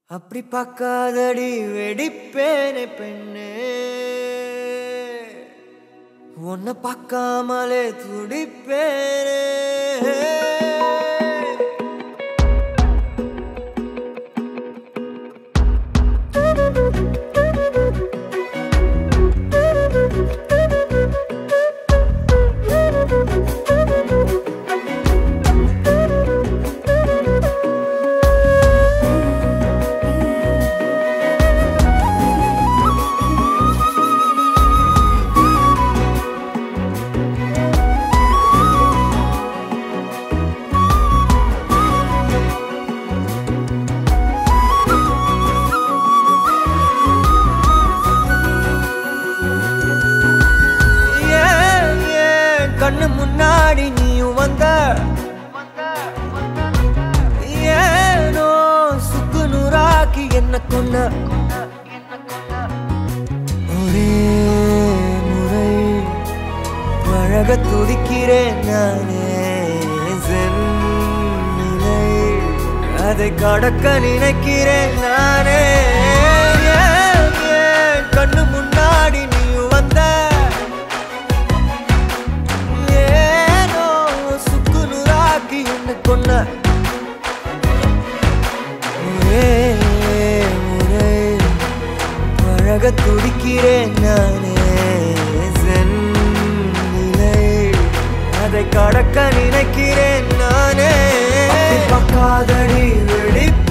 அப்படி பார்க்காதடி வெடிப்பேனே பெண்ணே உன்னை பார்க்காமலே துடிப்பேனே ஏன் ஏன் கண்ணு முன்னாடி நீயும் வந்த ஏனோ சுக்கு நூறாக்கி என்ன கொன்ன ஒரே முறை பழக துடிக்கிறேன் நானே சென்னிலை அதை கடக்க நினைக்கிறேன் நானே ஏன், ஏன் கண்ணு முன்னாடி நீயும் வந்த ஏனோ சுக்கு நூறாக்கி என்ன கொன்ன ஒரே முறை பழக துடிக்கிறேன் நானே சென்னிலை அதை கடக்க நினைக்கிறேன் நானே அப்படி பார்க்காதடி வெடிப்பேனே